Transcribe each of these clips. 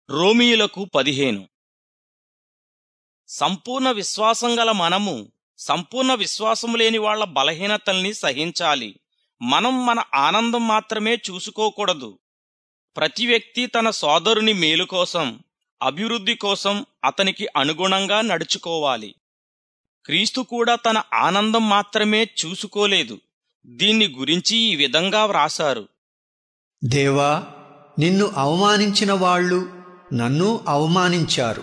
రోమీయులకు పదిహేను సంపూర్ణ విశ్వాసం గల మనము సంపూర్ణ విశ్వాసం లేని వాళ్ళ బలహీనతల్ని సహించాలి మనం మన ఆనందం మాత్రమే చూసుకోకూడదు ప్రతి వ్యక్తి తన సోదరుని మేలు కోసం అభివృద్ధి కోసం అతనికి అనుగుణంగా నడుచుకోవాలి క్రీస్తు కూడా తన ఆనందం మాత్రమే చూసుకోలేదు దీన్ని గురించి ఈ విధంగా వ్రాసారు దేవా నిన్ను అవమానించిన వాళ్ళు నన్ను అవమానించారు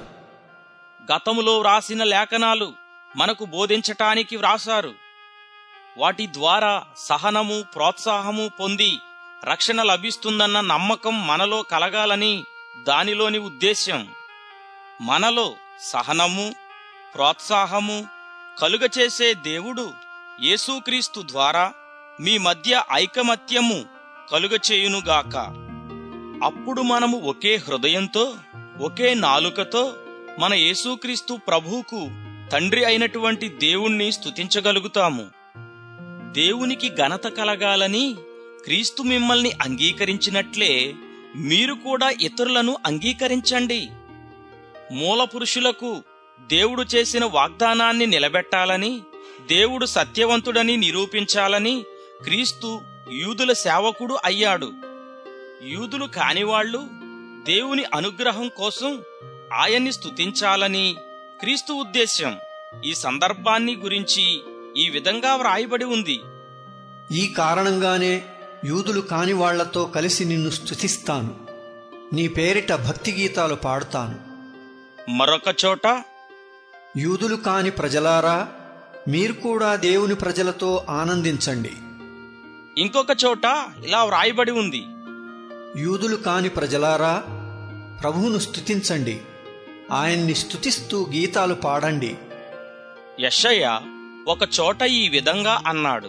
గతములో వ్రాసిన లేఖనాలు మనకు బోధించటానికి వ్రాసారు వాటి ద్వారా సహనము ప్రోత్సాహము పొంది రక్షణ లభిస్తుందన్న నమ్మకం మనలో కలగాలని దానిలోని ఉద్దేశ్యం మనలో సహనము ప్రోత్సాహము కలుగచేసే దేవుడు యేసుక్రీస్తు ద్వారా మీ మధ్య ఐకమత్యము కలుగచేయునుగాక అప్పుడు మనము ఒకే హృదయంతో ఒకే నాలుకతో మన యేసుక్రీస్తు ప్రభువుకు తండ్రి అయినటువంటి దేవుణ్ణి స్తుతించగలుగుతాము దేవునికి ఘనత కలగాలని క్రీస్తు మిమ్మల్ని అంగీకరించినట్లే మీరు కూడా ఇతరులను అంగీకరించండి మూల పురుషులకు దేవుడు చేసిన వాగ్దానాన్ని నిలబెట్టాలని దేవుడు సత్యవంతుడని నిరూపించాలని క్రీస్తు యూదుల సేవకుడు అయ్యాడు యూదులు కానివాళ్లు దేవుని అనుగ్రహం కోసం ఆయన్ని స్తుతించాలని క్రీస్తు ఉద్దేశ్యం ఈ సందర్భాన్ని గురించి ఈ విధంగా వ్రాయబడి ఉంది ఈ కారణంగానే యూదులు కాని వాళ్లతో కలిసి నిన్ను స్తుతిస్తాను నీ పేరిట భక్తి గీతాలు పాడుతాను మరొక చోట యూదులు కాని ప్రజలారా మీరు కూడా దేవుని ప్రజలతో ఆనందించండి ఇంకొక చోట ఇలా వ్రాయబడి ఉంది యూదులు కాని ప్రజలారా ప్రభువును స్తుతించండి ఆయన్ని స్తుతిస్తూ గీతాలు పాడండి యెషయా ఒక చోట ఈ విధంగా అన్నాడు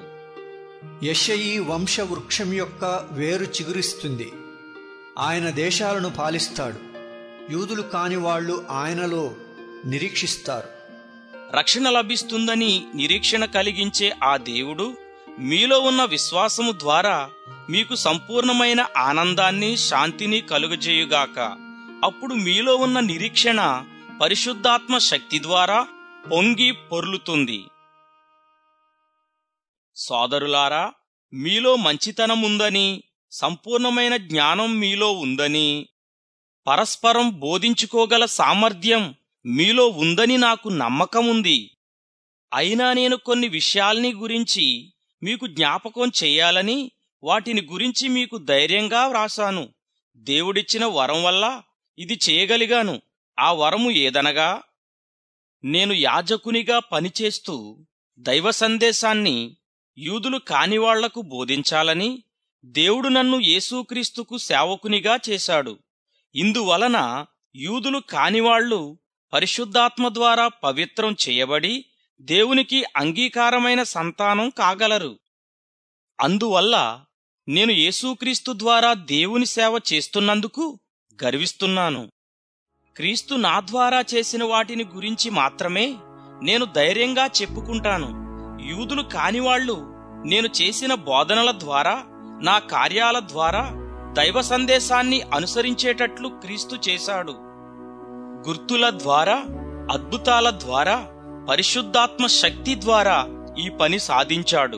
యెషయి వంశవృక్షం యొక్క వేరు చిగురిస్తుంది ఆయన దేశాలను పాలిస్తాడు యూదులు కాని వాళ్ళు ఆయనలో నిరీక్షిస్తారు రక్షణ లభిస్తుందని నిరీక్షణ కలిగించే ఆ దేవుడు మీలో ఉన్న విశ్వాసము ద్వారా మీకు సంపూర్ణమైన ఆనందాన్ని శాంతిని కలుగజేయుగాక అప్పుడు మీలో ఉన్న నిరీక్షణ పరిశుద్ధాత్మ శక్తి ద్వారా పొంగి పొర్లుతుంది సోదరులారా మీలో మంచితనం ఉందని సంపూర్ణమైన జ్ఞానం మీలో ఉందని పరస్పరం బోధించుకోగల సామర్థ్యం మీలో ఉందని నాకు నమ్మకముంది అయినా నేను కొన్ని విషయాల్ని గురించి మీకు జ్ఞాపకం చెయ్యాలని వాటిని గురించి మీకు ధైర్యంగా వ్రాసాను దేవుడిచ్చిన వరం వల్ల ఇది చేయగలిగాను ఆ వరము ఏదనగా నేను యాజకునిగా పనిచేస్తూ దైవ సందేశాన్ని యూదులు కానివాళ్లకు బోధించాలని దేవుడు నన్ను యేసుక్రీస్తుకు సేవకునిగా చేశాడు ఇందువలన యూదులు కానివాళ్లు పరిశుద్ధాత్మ ద్వారా పవిత్రం చేయబడి దేవునికి అంగీకారమైన సంతానం కాగలరు అందువల్ల నేను యేసుక్రీస్తు ద్వారా దేవుని సేవ చేస్తున్నందుకు గర్విస్తున్నాను క్రీస్తు నా ద్వారా చేసిన వాటిని గురించి మాత్రమే నేను ధైర్యంగా చెప్పుకుంటాను యూదులు కానివాళ్లు నేను చేసిన బోధనల ద్వారా నా కార్యాల ద్వారా దైవ సందేశాన్ని అనుసరించేటట్లు క్రీస్తు చేశాడు గుర్తుల ద్వారా అద్భుతాల ద్వారా పరిశుద్ధాత్మ శక్తి ద్వారా ఈ పని సాధించాడు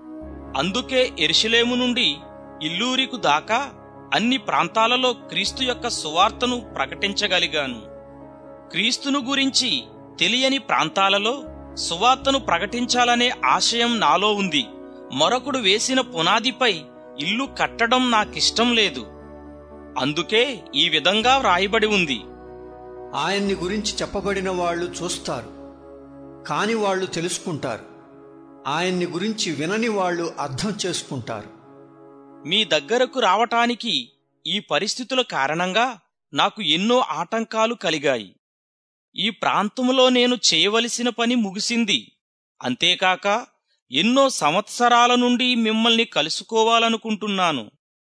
అందుకే ఎరుషలేము నుండి ఇల్లూరికు దాకా అన్ని ప్రాంతాలలో క్రీస్తు యొక్క సువార్తను ప్రకటించగలిగాను క్రీస్తును గురించి తెలియని ప్రాంతాలలో సువార్తను ప్రకటించాలనే ఆశయం నాలో ఉంది మరొకడు వేసిన పునాదిపై ఇల్లు కట్టడం నాకిష్టం లేదు అందుకే ఈ విధంగా వ్రాయబడి ఉంది ఆయన్ని గురించి చెప్పబడిన వాళ్ళు చూస్తారు కాని వాళ్ళు తెలుసుకుంటారు ఆయన్ని గురించి వినని వాళ్ళు అర్థం చేసుకుంటారు మీ దగ్గరకు రావటానికి ఈ పరిస్థితుల కారణంగా నాకు ఎన్నో ఆటంకాలు కలిగాయి ఈ ప్రాంతంలో నేను చేయవలసిన పని ముగిసింది అంతేకాక ఎన్నో సంవత్సరాల నుండి మిమ్మల్ని కలుసుకోవాలనుకుంటున్నాను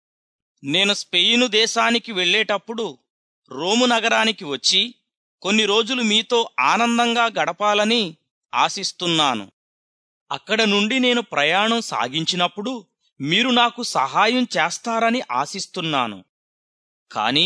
నేను స్పెయిను దేశానికి వెళ్ళేటప్పుడు రోము నగరానికి వచ్చి కొన్ని రోజులు మీతో ఆనందంగా గడపాలని ఆశిస్తున్నాను అక్కడ నుండి నేను ప్రయాణం సాగించినప్పుడు మీరు నాకు సహాయం చేస్తారని ఆశిస్తున్నాను కాని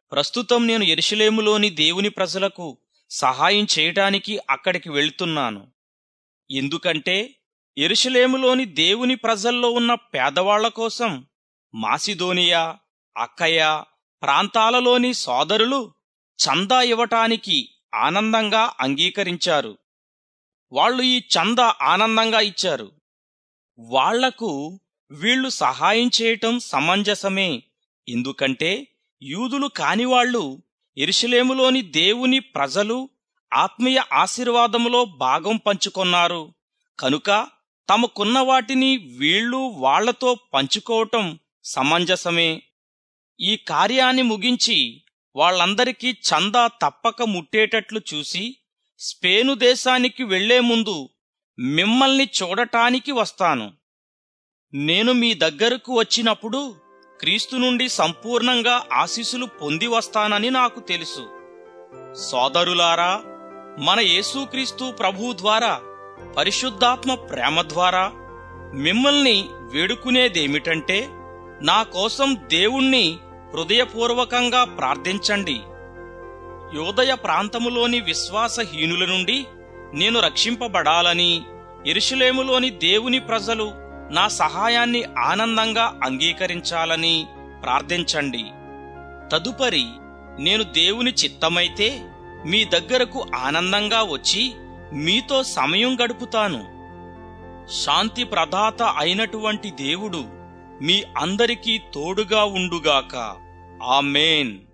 ప్రస్తుతం నేను ఎరుషలేములోని దేవుని ప్రజలకు సహాయం చేయటానికి అక్కడికి వెళ్తున్నాను ఎందుకంటే ఎరుషలేములోని దేవుని ప్రజల్లో ఉన్న పేదవాళ్ల కోసం మాసిదోనియా అక్కయ ప్రాంతాలలోని సోదరులు చందా ఇవ్వటానికి ఆనందంగా అంగీకరించారు వాళ్ళు ఈ చందా ఆనందంగా ఇచ్చారు వాళ్లకు వీళ్ళు సహాయం చేయటం సమంజసమే ఎందుకంటే యూదులు కానివాళ్లు ఎరుషలేములోని దేవుని ప్రజలు ఆత్మీయ ఆశీర్వాదములో భాగం పంచుకొన్నారు కనుక తమకున్న వాటిని వీళ్ళు వాళ్లతో పంచుకోవటం సమంజసమే ఈ కార్యాన్ని ముగించి వాళ్ళందరికీ చందా తప్పక ముట్టేటట్లు చూసి స్పేను దేశానికి వెళ్లే ముందు మిమ్మల్ని చూడటానికి వస్తాను నేను మీ దగ్గరకు వచ్చినప్పుడు క్రీస్తు నుండి సంపూర్ణంగా ఆశీస్సులు పొంది వస్తానని నాకు తెలుసు సోదరులారా మన యేసుక్రీస్తు ప్రభు ద్వారా పరిశుద్ధాత్మ ప్రేమ ద్వారా మిమ్మల్ని వేడుకునేదేమిటంటే నా కోసం దేవుణ్ణి హృదయపూర్వకంగా ప్రార్థించండి యోదయ ప్రాంతములోని విశ్వాసహీనుల నుండి నేను రక్షింపబడాలని ఎరుషులేములోని దేవుని ప్రజలు నా సహాయాన్ని ఆనందంగా అంగీకరించాలని ప్రార్థించండి తదుపరి నేను దేవుని చిత్తమైతే మీ దగ్గరకు ఆనందంగా వచ్చి మీతో సమయం గడుపుతాను శాంతి ప్రదాత అయినటువంటి దేవుడు మీ అందరికీ తోడుగా ఉండుగాక ఆమెన్